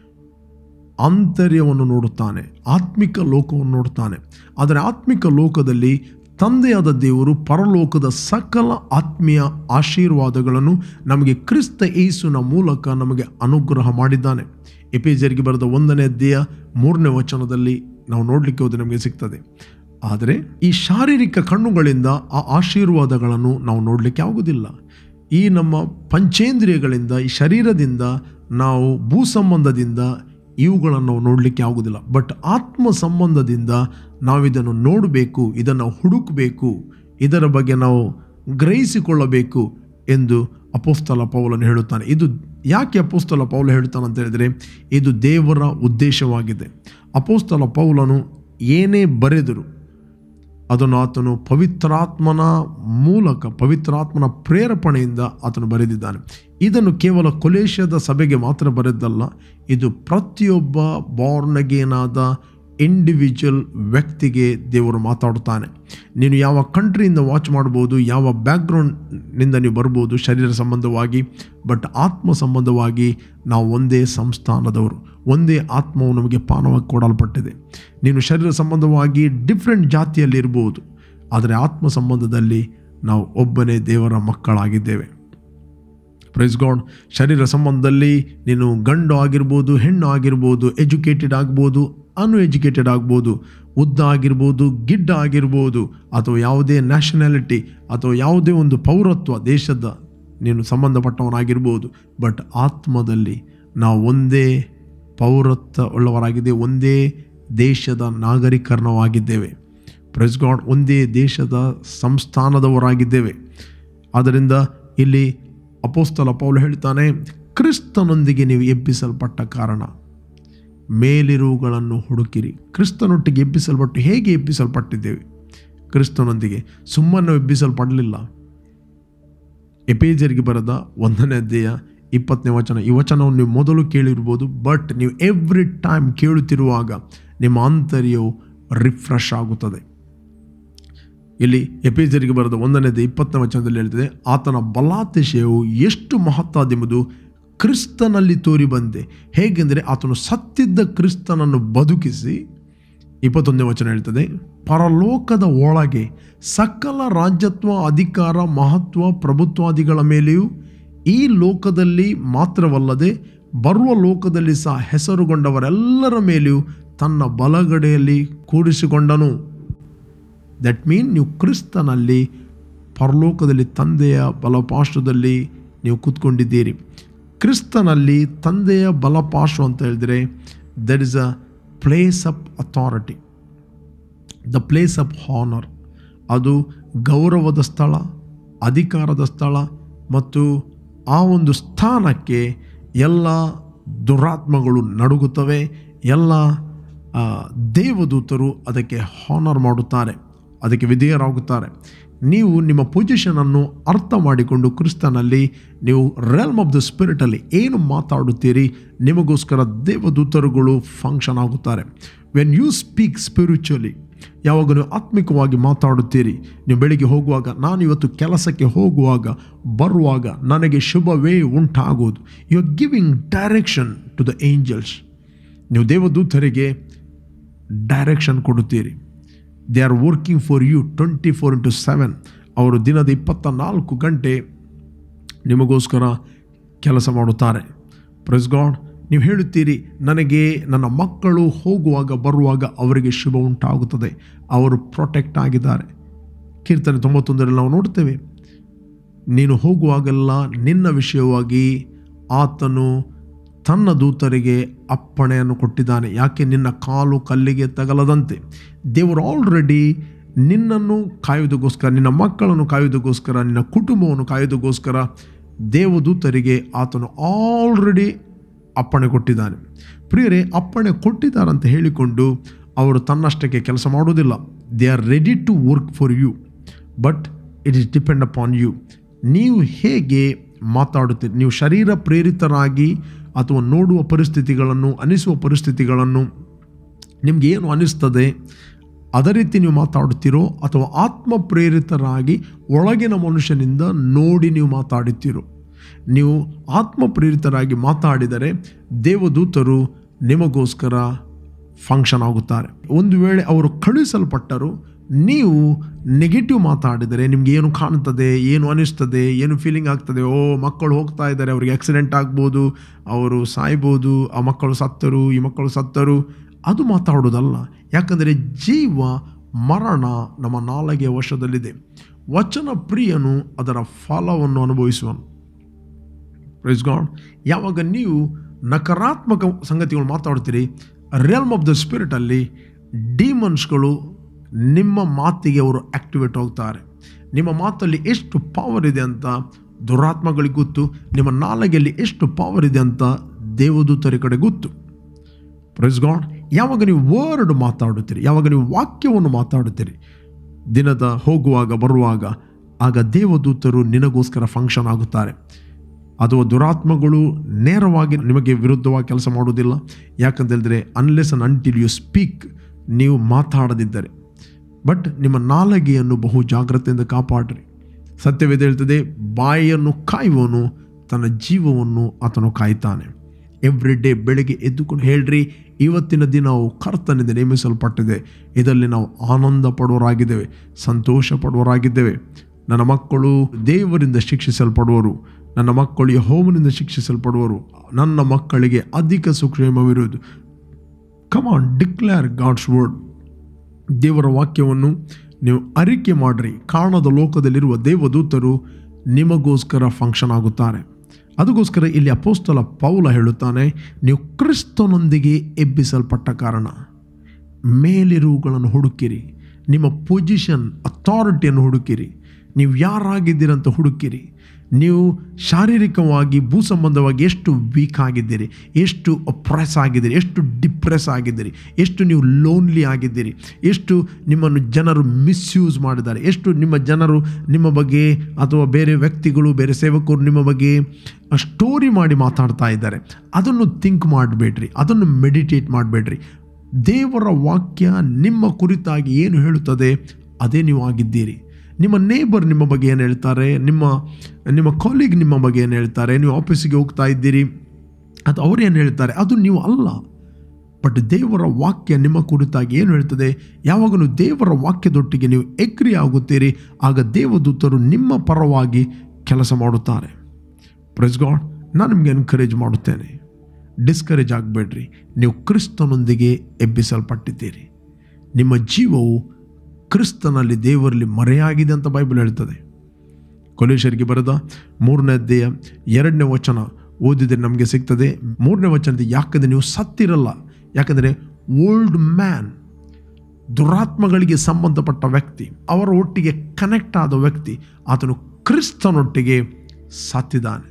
ಆಂತರ್ಯವನ್ನು ನೋಡುತ್ತಾನೆ ಆತ್ಮಿಕ ಲೋಕವನ್ನು ನೋಡುತ್ತಾನೆ ಆದರೆ ಆತ್ಮಿಕ ಲೋಕದಲ್ಲಿ ತಂದೆಯಾದ ದೇವರು ಪರಲೋಕದ ಸಕಲ ಆತ್ಮೀಯ ಆಶೀರ್ವಾದಗಳನ್ನು ನಮಗೆ ಕ್ರಿಸ್ತ ಯೇಸುವಿನ ಮೂಲಕ ನಮಗೆ ಅನುಗ್ರಹ ಮಾಡಿದ್ದಾನೆ ಎಪಿಜರಿಗೆ ಬರೆದ ಒಂದನೇ ಅಧ್ಯಾಯ ಮೂರನೇ ವಚನದಲ್ಲಿ ನಾವು ನೋಡಲಿಕ್ಕೆ ಹೋದರೆ ನಮಗೆ ಸಿಗ್ತದೆ ಆದರೆ ಈ ಶಾರೀರಿಕ ಕಣ್ಣುಗಳಿಂದ ಆ ಆಶೀರ್ವಾದಗಳನ್ನು ನಾವು ನೋಡಲಿಕ್ಕೆ ಆಗುವುದಿಲ್ಲ ಈ ನಮ್ಮ ಪಂಚೇಂದ್ರಿಯಗಳಿಂದ ಈ ಶರೀರದಿಂದ ನಾವು ಭೂ ಸಂಬಂಧದಿಂದ ಇವುಗಳನ್ನು ನಾವು ನೋಡಲಿಕ್ಕೆ ಆಗುವುದಿಲ್ಲ ಬಟ್ ಆತ್ಮ ಸಂಬಂಧದಿಂದ ನಾವಿದನ್ನು ನೋಡಬೇಕು ಇದನ್ನು ಹುಡುಕಬೇಕು ಇದರ ಬಗ್ಗೆ ನಾವು ಗ್ರಹಿಸಿಕೊಳ್ಳಬೇಕು ಎಂದು ಅಪೋಸ್ತಲ ಪೌಲನು ಹೇಳುತ್ತಾನೆ ಇದು ಯಾಕೆ ಅಪೋಸ್ತಲ ಪೌಲ ಹೇಳ್ತಾನೆ ಅಂತ ಹೇಳಿದರೆ ಇದು ದೇವರ ಉದ್ದೇಶವಾಗಿದೆ ಅಪೋಸ್ತಲ ಪೌಲನು ಏನೇ ಬರೆದರು ಅದನ್ನು ಆತನು ಪವಿತ್ರಾತ್ಮನ ಮೂಲಕ ಪವಿತ್ರಾತ್ಮನ ಪ್ರೇರೇಪಣೆಯಿಂದ ಆತನು ಬರೆದಿದ್ದಾನೆ ಇದನ್ನು ಕೇವಲ ಕೊಲೇಶದ ಸಭೆಗೆ ಮಾತ್ರ ಬರೆದಲ್ಲ ಇದು ಪ್ರತಿಯೊಬ್ಬ ಬಾರ್ನಗೇನಾದ ಇಂಡಿವಿಜುವಲ್ ವ್ಯಕ್ತಿಗೆ ದೇವರು ಮಾತಾಡುತ್ತಾನೆ ನೀನು ಯಾವ ಕಂಟ್ರಿಯಿಂದ ವಾಚ್ ಮಾಡ್ಬೋದು ಯಾವ ಬ್ಯಾಕ್ಗ್ರೌಂಡ್ನಿಂದ ನೀವು ಬರ್ಬೋದು ಶರೀರ ಸಂಬಂಧವಾಗಿ ಬಟ್ ಆತ್ಮ ಸಂಬಂಧವಾಗಿ ನಾವು ಒಂದೇ ಸಂಸ್ಥಾನದವರು ಒಂದೇ ಆತ್ಮವು ನಮಗೆ ಪಾನವಾಗಿ ಕೊಡಲ್ಪಟ್ಟಿದೆ ನೀನು ಶರೀರ ಸಂಬಂಧವಾಗಿ ಡಿಫ್ರೆಂಟ್ ಜಾತಿಯಲ್ಲಿ ಇರ್ಬೋದು ಆದರೆ ಆತ್ಮ ಸಂಬಂಧದಲ್ಲಿ ನಾವು ಒಬ್ಬನೇ ದೇವರ ಮಕ್ಕಳಾಗಿದ್ದೇವೆ ಪ್ರೈಸ್ ಗಾಡ್ ಶರೀರ ಸಂಬಂಧದಲ್ಲಿ ನೀನು ಗಂಡು ಆಗಿರ್ಬೋದು ಹೆಣ್ಣು ಆಗಿರ್ಬೋದು ಎಜುಕೇಟೆಡ್ ಆಗ್ಬೋದು ಅನ್ಎಜುಕೇಟೆಡ್ ಆಗ್ಬೋದು ಉದ್ದ ಆಗಿರ್ಬೋದು ಗಿಡ್ಡ ಆಗಿರ್ಬೋದು ಅಥವಾ ಯಾವುದೇ ನ್ಯಾಷನಾಲಿಟಿ ಅಥವಾ ಯಾವುದೇ ಒಂದು ಪೌರತ್ವ ದೇಶದ ನೀನು ಸಂಬಂಧಪಟ್ಟವನಾಗಿರ್ಬೋದು ಬಟ್ ಆತ್ಮದಲ್ಲಿ ನಾವು ಒಂದೇ ಪೌರತ್ವ ಉಳ್ಳವರಾಗಿದೆ ಒಂದೇ ದೇಶದ ನಾಗರಿಕರಣವಾಗಿದ್ದೇವೆ ಪ್ರೈಸ್ ಗಾಡ್ ಒಂದೇ ದೇಶದ ಸಂಸ್ಥಾನದವರಾಗಿದ್ದೇವೆ ಆದ್ದರಿಂದ ಇಲ್ಲಿ ಅಪೋಸ್ತಲ ಪೌಲು ಹೇಳ್ತಾನೆ ಕ್ರಿಸ್ತನೊಂದಿಗೆ ನೀವು ಎಬ್ಬಿಸಲ್ಪಟ್ಟ ಕಾರಣ ಮೇಲಿರುವುಗಳನ್ನು ಹುಡುಕಿರಿ ಕ್ರಿಸ್ತನೊಟ್ಟಿಗೆ ಎಬ್ಬಿಸಲ್ಪಟ್ಟು ಹೇಗೆ ಎಬ್ಬಿಸಲ್ಪಟ್ಟಿದ್ದೇವೆ ಕ್ರಿಸ್ತನೊಂದಿಗೆ ಸುಮ್ಮನೆ ಎಬ್ಬಿಸಲ್ಪಡಲಿಲ್ಲ ಎಪೇಜರಿಗೆ ಬರೆದ ಒಂದನೇ ಅಧ್ಯಾಯ ಇಪ್ಪತ್ತನೇ ವಚನ ಈ ವಚನವನ್ನು ನೀವು ಮೊದಲು ಕೇಳಿರ್ಬೋದು ಬಟ್ ನೀವು ಎವ್ರಿ ಟೈಮ್ ಕೇಳುತ್ತಿರುವಾಗ ನಿಮ್ಮ ಆಂತರ್ಯವು ರಿಫ್ರೆಶ್ ಆಗುತ್ತದೆ ಇಲ್ಲಿ ಎಪೇಜರಿಗೆ ಬರೆದ ಒಂದನೇದು ಇಪ್ಪತ್ತನೇ ವಚನದಲ್ಲಿ ಹೇಳ್ತದೆ ಆತನ ಬಲಾತಿಶಯವು ಎಷ್ಟು ಮಹತ್ತಾದೆಂಬುದು ಕ್ರಿಸ್ತನಲ್ಲಿ ತೋರಿ ಬಂದೆ ಹೇಗೆಂದರೆ ಆತನು ಸತ್ತಿದ್ದ ಕ್ರಿಸ್ತನನ್ನು ಬದುಕಿಸಿ ಇಪ್ಪತ್ತೊಂದನೇ ವಚನ ಹೇಳ್ತದೆ ಪರಲೋಕದ ಒಳಗೆ ಸಕಲ ರಾಜ್ಯತ್ವ ಅಧಿಕಾರ ಮಹತ್ವ ಪ್ರಭುತ್ವಾದಿಗಳ ಮೇಲೆಯೂ ಈ ಲೋಕದಲ್ಲಿ ಮಾತ್ರವಲ್ಲದೆ ಬರುವ ಲೋಕದಲ್ಲಿ ಸಹ ಹೆಸರುಗೊಂಡವರೆಲ್ಲರ ಮೇಲೆಯೂ ತನ್ನ ಬಲಗಡೆಯಲ್ಲಿ ಕೂಡಿಸಿಕೊಂಡನು ದಟ್ ಮೀನ್ ನೀವು ಕ್ರಿಸ್ತನಲ್ಲಿ ಪರಲೋಕದಲ್ಲಿ ತಂದೆಯ ಬಲಪಾರ್ಶ್ವದಲ್ಲಿ ನೀವು ಕೂತ್ಕೊಂಡಿದ್ದೀರಿ ಕ್ರಿಸ್ತನಲ್ಲಿ ತಂದೆಯ ಬಲಪಾರ್ಶ್ವ ಅಂತ ಹೇಳಿದರೆ there is a place of authority the place of honour ಅದು ಗೌರವದ ಸ್ಥಳ ಅಧಿಕಾರದ ಸ್ಥಳ ಮತ್ತು ಆ ಒಂದು ಸ್ಥಾನಕ್ಕೆ ಎಲ್ಲ ದುರಾತ್ಮಗಳು ನಡುಗುತ್ತವೆ ಎಲ್ಲ ಆ, ದೇವದೂತರು ಅದಕ್ಕೆ ಹಾನರ್ ಮಾಡುತ್ತಾರೆ ಅದಕ್ಕೆ ವಿಧೇಯರಾಗುತ್ತಾರೆ ನೀವು ನಿಮ್ಮ ಪೊಸಿಷನನ್ನು ಅರ್ಥ ಮಾಡಿಕೊಂಡು ಕ್ರಿಸ್ತನಲ್ಲಿ ನೀವು ರೆಲ್ಮ್ ಆಫ್ ದ ಸ್ಪಿರಿಟಲ್ಲಿ ಏನು ಮಾತಾಡುತ್ತೀರಿ ನಿಮಗೋಸ್ಕರ ದೇವದೂತರುಗಳು ಫಂಕ್ಷನ್ ಆಗುತ್ತಾರೆ ವೆನ್ ಯು ಸ್ಪೀಕ್ ಸ್ಪಿರಿಚುವಲಿ ಯಾವಾಗ ನೀವು ಆತ್ಮಿಕವಾಗಿ ಮಾತಾಡುತ್ತೀರಿ ನೀವು ಬೆಳಿಗ್ಗೆ ಹೋಗುವಾಗ ನಾನು ಇವತ್ತು ಕೆಲಸಕ್ಕೆ ಹೋಗುವಾಗ ಬರುವಾಗ ನನಗೆ ಶುಭವೇ ಉಂಟಾಗುವುದು you are giving direction to the angels ನೀವು ದೇವದೂತರಿಗೆ ಡೈರೆಕ್ಷನ್ ಕೊಡುತ್ತೀರಿ they are working for you twenty four into seven ಅವರು ದಿನದ ಇಪ್ಪತ್ತ ನಾಲ್ಕು ಗಂಟೆ ನಿಮಗೋಸ್ಕರ ಕೆಲಸ ಮಾಡುತ್ತಾರೆ ಪ್ರೆಸ್ ಗಾಡ್ ನೀವು ಹೇಳುತ್ತೀರಿ ನನಗೆ ನನ್ನ ಮಕ್ಕಳು ಹೋಗುವಾಗ ಬರುವಾಗ ಅವರಿಗೆ ಶುಭ ಉಂಟಾಗುತ್ತದೆ ಅವರು ಪ್ರೊಟೆಕ್ಟ್ ಆಗಿದ್ದಾರೆ ಕೀರ್ತನೆ ತೊಂಬತ್ತೊಂದರಲ್ಲಿ ನಾವು ನೋಡ್ತೇವೆ ನೀನು ಹೋಗುವಾಗೆಲ್ಲ ನಿನ್ನ ವಿಷಯವಾಗಿ ಆತನು ತನ್ನ ದೂತರಿಗೆ ಅಪ್ಪಣೆಯನ್ನು ಕೊಟ್ಟಿದ್ದಾನೆ ಯಾಕೆ ನಿನ್ನ ಕಾಲು ಕಲ್ಲಿಗೆ ತಗಲದಂತೆ ದೇವರು ಆಲ್ರೆಡಿ ನಿನ್ನನ್ನು ಕಾಯುವುದಕ್ಕೋಸ್ಕರ ನಿನ್ನ ಮಕ್ಕಳನ್ನು ಕಾಯುವುದಕ್ಕೋಸ್ಕರ ನಿನ್ನ ಕುಟುಂಬವನ್ನು ಕಾಯುವುದಕ್ಕೋಸ್ಕರ ದೇವದೂತರಿಗೆ ಆತನು ಆಲ್ರೆಡಿ ಅಪ್ಪಣೆ ಕೊಟ್ಟಿದ್ದಾನೆ ಪ್ರಿಯರೇ ಅಪ್ಪಣೆ ಕೊಟ್ಟಿದ್ದಾರಂತ ಹೇಳಿಕೊಂಡು ಅವರು ತನ್ನಷ್ಟಕ್ಕೆ ಕೆಲಸ ಮಾಡುವುದಿಲ್ಲ they are ready to work for you but it is depend upon you ನೀವು ಹೇಗೆ ಮಾತಾಡುತ್ತೀರಿ ನೀವು ಶರೀರ ಪ್ರೇರಿತರಾಗಿ ಅಥವಾ ನೋಡುವ ಪರಿಸ್ಥಿತಿಗಳನ್ನು ಅನಿಸುವ ಪರಿಸ್ಥಿತಿಗಳನ್ನು ನಿಮ್ಗೆ ಏನು ಅನಿಸ್ತದೆ ಅದೇ ರೀತಿ ನೀವು ಮಾತಾಡುತ್ತೀರೋ ಅಥವಾ ಆತ್ಮ ಪ್ರೇರಿತರಾಗಿ ಒಳಗಿನ ಮನುಷ್ಯನಿಂದ ನೋಡಿ ನೀವು ಮಾತಾಡುತ್ತೀರೋ ನೀವು ಆತ್ಮ ಪ್ರೇರಿತರಾಗಿ ಮಾತಾಡಿದರೆ ದೇವದೂತರು ನಿಮಗೋಸ್ಕರ ಫಂಕ್ಷನ್ ಆಗುತ್ತಾರೆ ಒಂದು ವೇಳೆ ಅವರು ಕಳುಹಿಸಲ್ಪಟ್ಟರು ನೀವು ನೆಗೆಟಿವ್ ಮಾತಾಡಿದರೆ ನಿಮ್ಗೆ ಏನು ಕಾಣ್ತದೆ ಏನು ಅನಿಸ್ತದೆ ಏನು ಫೀಲಿಂಗ್ ಆಗ್ತದೆ ಓ ಮಕ್ಕಳು ಹೋಗ್ತಾ ಇದ್ದಾರೆ ಅವರಿಗೆ ಆಕ್ಸಿಡೆಂಟ್ ಆಗ್ಬೋದು ಅವರು ಸಾಯ್ಬೋದು ಆ ಮಕ್ಕಳು ಸತ್ತರು ಈ ಮಕ್ಕಳು ಸತ್ತರು ಅದು ಮಾತಾಡೋದಲ್ಲ ಯಾಕಂದರೆ ಜೀವ ಮರಣ ನಮ್ಮ ನಾಲಗೆಯ ವಶದಲ್ಲಿದೆ ವಚನ ಪ್ರಿಯನು ಅದರ ಫಲವನ್ನು ಅನುಭವಿಸುವನು ಪ್ರೈಸ್ ಗಾಡ್ ಯಾವಾಗ ನೀವು ನಕಾರಾತ್ಮಕ ಸಂಗತಿಗಳು ಮಾತಾಡ್ತೀರಿ ರಿಯಲ್ಮ್ ಆಫ್ ದ ಸ್ಪಿರಿಟಲ್ಲಿ ಡಿಮನ್ಸ್ಗಳು ನಿಮ್ಮ ಮಾತಿಗೆ ಅವರು ಆಕ್ಟಿವೇಟ್ ಹೋಗ್ತಾರೆ ನಿಮ್ಮ ಮಾತಲ್ಲಿ ಎಷ್ಟು ಪವರ್ ಇದೆ ಅಂತ ದುರಾತ್ಮಗಳಿಗೆ ಗೊತ್ತು ನಿಮ್ಮ ನಾಲಗೆಯಲ್ಲಿ ಎಷ್ಟು ಪವರ್ ಇದೆ ಅಂತ ದೇವದೂತರ ಕಡೆ ಗೊತ್ತು ಪ್ರೈಸ್ ಗಾಡ್ ಯಾವಾಗ ನೀವು ವರ್ಡ್ ಮಾತಾಡುತ್ತೀರಿ ಯಾವಾಗ ನೀವು ವಾಕ್ಯವನ್ನು ಮಾತಾಡುತ್ತೀರಿ ದಿನದ ಹೋಗುವಾಗ ಬರುವಾಗ ಆಗ ದೇವದೂತರು ನಿನಗೋಸ್ಕರ ಫಂಕ್ಷನ್ ಆಗುತ್ತಾರೆ ಅಥವಾ ದುರಾತ್ಮಗಳು ನೇರವಾಗಿ ನಿಮಗೆ ವಿರುದ್ಧವಾಗಿ ಕೆಲಸ ಮಾಡುವುದಿಲ್ಲ ಯಾಕಂತ ಹೇಳಿದ್ರೆ ಅನ್ಲೆಸ್ ಅನ್ ಅಂಟಿಲ್ ಯು ಸ್ಪೀಕ್ ನೀವು ಮಾತಾಡದಿದ್ದರೆ ಬಟ್ ನಿಮ್ಮ ನಾಲಗೆಯನ್ನು ಬಹು ಜಾಗ್ರತೆಯಿಂದ ಕಾಪಾಡ್ರಿ ಸತ್ಯವೇದ ಹೇಳ್ತದೆ ಬಾಯಿಯನ್ನು ಕಾಯುವವನು ತನ್ನ ಜೀವವನ್ನು ಆತನು ಕಾಯ್ತಾನೆ ಎವ್ರಿ ಡೇ ಬೆಳಗ್ಗೆ ಎದ್ದುಕೊಂಡು ಹೇಳ್ರಿ ಇವತ್ತಿನ ದಿನವು ಕರ್ತನಿಂದ ನೇಮಿಸಲ್ಪಟ್ಟಿದೆ ಇದರಲ್ಲಿ ನಾವು ಆನಂದ ಪಡುವರಾಗಿದ್ದೇವೆ ಸಂತೋಷ ಪಡುವರಾಗಿದ್ದೇವೆ ನನ್ನ ಮಕ್ಕಳು ದೇವರಿಂದ ಶಿಕ್ಷಿಸಲ್ಪಡುವರು ನನ್ನ ಮಕ್ಕಳು ಯಹೋವನಿಂದ ಶಿಕ್ಷಿಸಲ್ಪಡುವರು ನನ್ನ ಮಕ್ಕಳಿಗೆ ಅಧಿಕ ಸುಕ್ಷೇಮವಿರುವುದು ಕಮಾನ್ ಡಿಕ್ಲೇರ್ ಗಾಡ್ಸ್ ವರ್ಡ್ ದೇವರ ವಾಕ್ಯವನ್ನು ನೀವು ಅರಿಕೆ ಮಾಡ್ರಿ ಕಾರಣದ ಲೋಕದಲ್ಲಿರುವ ದೇವದೂತರು ನಿಮಗೋಸ್ಕರ ಫಂಕ್ಷನ್ ಆಗುತ್ತಾರೆ ಅದಕ್ಕೋಸ್ಕರ ಇಲ್ಲಿ ಅಪೋಸ್ತಲ ಪೌಲ ಹೇಳುತ್ತಾನೆ ನೀವು ಕ್ರಿಸ್ತನೊಂದಿಗೆ ಎಬ್ಬಿಸಲ್ಪಟ್ಟ ಕಾರಣ ಮೇಲಿರುವುಗಳನ್ನು ಹುಡುಕಿರಿ ನಿಮ್ಮ ಪೊಸಿಷನ್ ಅಥಾರಿಟಿಯನ್ನು ಹುಡುಕಿರಿ ನೀವು ಯಾರಾಗಿದ್ದೀರಂತ ಹುಡುಕಿರಿ ನೀವು ಶಾರೀರಿಕವಾಗಿ ಭೂ ಸಂಬಂಧವಾಗಿ ಎಷ್ಟು ವೀಕ್ ಆಗಿದ್ದೀರಿ ಎಷ್ಟು ಅಪ್ರೆಸ್ ಆಗಿದ್ದೀರಿ ಎಷ್ಟು ಡಿಪ್ರೆಸ್ ಆಗಿದ್ದೀರಿ ಎಷ್ಟು ನೀವು ಲೋನ್ಲಿ ಆಗಿದ್ದೀರಿ ಎಷ್ಟು ನಿಮ್ಮನ್ನು ಜನರು ಮಿಸ್ಯೂಸ್ ಮಾಡಿದ್ದಾರೆ ಎಷ್ಟು ನಿಮ್ಮ ಜನರು ನಿಮ್ಮ ಬಗ್ಗೆ ಅಥವಾ ಬೇರೆ ವ್ಯಕ್ತಿಗಳು ಬೇರೆ ಸೇವಕರು ನಿಮ್ಮ ಬಗ್ಗೆ ಸ್ಟೋರಿ ಮಾಡಿ ಮಾತಾಡ್ತಾ ಇದ್ದಾರೆ ಅದನ್ನು ಥಿಂಕ್ ಮಾಡಬೇಡ್ರಿ ಅದನ್ನು ಮೆಡಿಟೇಟ್ ಮಾಡಬೇಡ್ರಿ ದೇವರ ವಾಕ್ಯ ನಿಮ್ಮ ಕುರಿತಾಗಿ ಏನು ಹೇಳುತ್ತದೆ ಅದೇ ನೀವು ಆಗಿದ್ದೀರಿ ನಿಮ್ಮ ನೇಬರ್ ನಿಮ್ಮ ಬಗ್ಗೆ ಏನು ಹೇಳ್ತಾರೆ ನಿಮ್ಮ ನಿಮ್ಮ ಕಾಲೀಗ್ ನಿಮ್ಮ ಬಗ್ಗೆ ಏನು ಹೇಳ್ತಾರೆ ನೀವು ಆಫೀಸಿಗೆ ಹೋಗ್ತಾ ಇದ್ದೀರಿ ಅದು ಅವ್ರು ಏನು ಹೇಳ್ತಾರೆ ಅದು ನೀವು ಅಲ್ಲ ಬಟ್ ದೇವರ ವಾಕ್ಯ ನಿಮ್ಮ ಕುರಿತಾಗಿ ಏನು ಹೇಳ್ತದೆ ಯಾವಾಗಲೂ ದೇವರ ವಾಕ್ಯದೊಟ್ಟಿಗೆ ನೀವು ಎಗ್ರಿ ಆಗುತ್ತೀರಿ ಆಗ ದೇವದೂತರು ನಿಮ್ಮ ಪರವಾಗಿ ಕೆಲಸ ಮಾಡುತ್ತಾರೆ ಪ್ರೆಸ್ ಗಾಡ್ ನಾನು ನಿಮಗೆ ಎನ್ಕರೇಜ್ ಮಾಡುತ್ತೇನೆ ಡಿಸ್ಕರೇಜ್ ಆಗಬೇಡ್ರಿ ನೀವು ಕ್ರಿಸ್ತನೊಂದಿಗೆ ಎಬ್ಬಿಸಲ್ಪಟ್ಟಿದ್ದೀರಿ ನಿಮ್ಮ ಜೀವವು ಕ್ರಿಸ್ತನಲ್ಲಿ ದೇವರಲ್ಲಿ ಮರೆಯಾಗಿದೆ ಅಂತ ಬೈಬಲ್ ಹೇಳ್ತದೆ ಕೊಲೇಶರಿಗೆ ಬರೆದ ಮೂರನೇ ಅಧ್ಯಾಯ ಎರಡನೇ ವಚನ ಓದಿದರೆ ನಮಗೆ ಸಿಗ್ತದೆ ಮೂರನೇ ವಚನದ ಯಾಕಂದರೆ ನೀವು ಸತ್ತಿರಲ್ಲ ಯಾಕಂದರೆ ಓಲ್ಡ್ ಮ್ಯಾನ್ ದುರಾತ್ಮಗಳಿಗೆ ಸಂಬಂಧಪಟ್ಟ ವ್ಯಕ್ತಿ ಅವರ ಒಟ್ಟಿಗೆ ಕನೆಕ್ಟ್ ಆದ ವ್ಯಕ್ತಿ ಆತನು ಕ್ರಿಸ್ತನೊಟ್ಟಿಗೆ ಸತ್ತಿದ್ದಾನೆ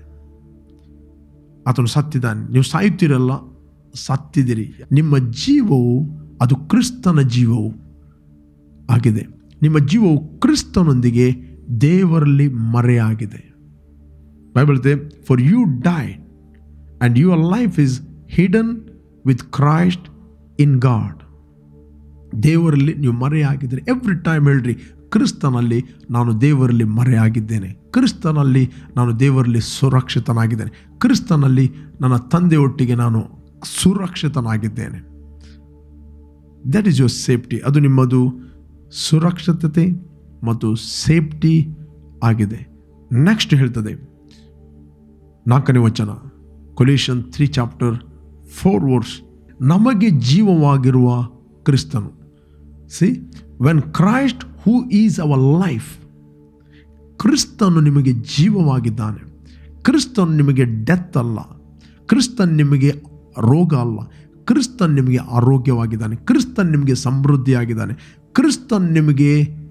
ಆತನು ಸತ್ತಿದ್ದಾನೆ ನೀವು ಸಾಯುತ್ತೀರಲ್ಲ ಸತ್ತಿದಿರಿ ನಿಮ್ಮ ಜೀವವು ಅದು ಕ್ರಿಸ್ತನ ಜೀವವು ಆಗಿದೆ ನಿಮ್ಮ ಜೀವವು ಕ್ರಿಸ್ತನೊಂದಿಗೆ ದೇವರಲ್ಲಿ ಮರೆಯಾಗಿದೆ Bible for you died and your life is hidden with Christ in God ದೇವರಲ್ಲಿ ನೀವು ಮರೆಯಾಗಿದ್ದೀರಿ ಎವ್ರಿ ಟೈಮ್ ಹೇಳ್ರಿ ಕ್ರಿಸ್ತನಲ್ಲಿ ನಾನು ದೇವರಲ್ಲಿ ಮರೆಯಾಗಿದ್ದೇನೆ ಕ್ರಿಸ್ತನಲ್ಲಿ ನಾನು ದೇವರಲ್ಲಿ ಸುರಕ್ಷಿತನಾಗಿದ್ದೇನೆ ಕ್ರಿಸ್ತನಲ್ಲಿ ನನ್ನ ತಂದೆಯೊಟ್ಟಿಗೆ ನಾನು ಸುರಕ್ಷಿತನಾಗಿದ್ದೇನೆ ದಟ್ ಈಸ್ ಯುವರ್ ಸೇಫ್ಟಿ ಅದು ನಿಮ್ಮದು ಸುರಕ್ಷಿತತೆ ಮತ್ತು ಸೇಫ್ಟಿ ಆಗಿದೆ ನೆಕ್ಸ್ಟ್ ಹೇಳ್ತದೆ ನಾಲ್ಕನೇ ವಚನ Colossian three chapter four verse ನಮಗೆ ಜೀವವಾಗಿರುವ ಕ್ರಿಸ್ತನು see when Christ who is our life ಕ್ರಿಸ್ತನು ನಿಮಗೆ ಜೀವವಾಗಿದ್ದಾನೆ ಕ್ರಿಸ್ತನು ನಿಮಗೆ ಡೆತ್ ಅಲ್ಲ ಕ್ರಿಸ್ತನ್ ನಿಮಗೆ ರೋಗ ಅಲ್ಲ ಕ್ರಿಸ್ತನ್ ನಿಮಗೆ ಆರೋಗ್ಯವಾಗಿದ್ದಾನೆ ಕ್ರಿಸ್ತನ್ ನಿಮಗೆ ಸಮೃದ್ಧಿಯಾಗಿದ್ದಾನೆ ಕ್ರಿಸ್ತನ್ ನಿಮಗೆ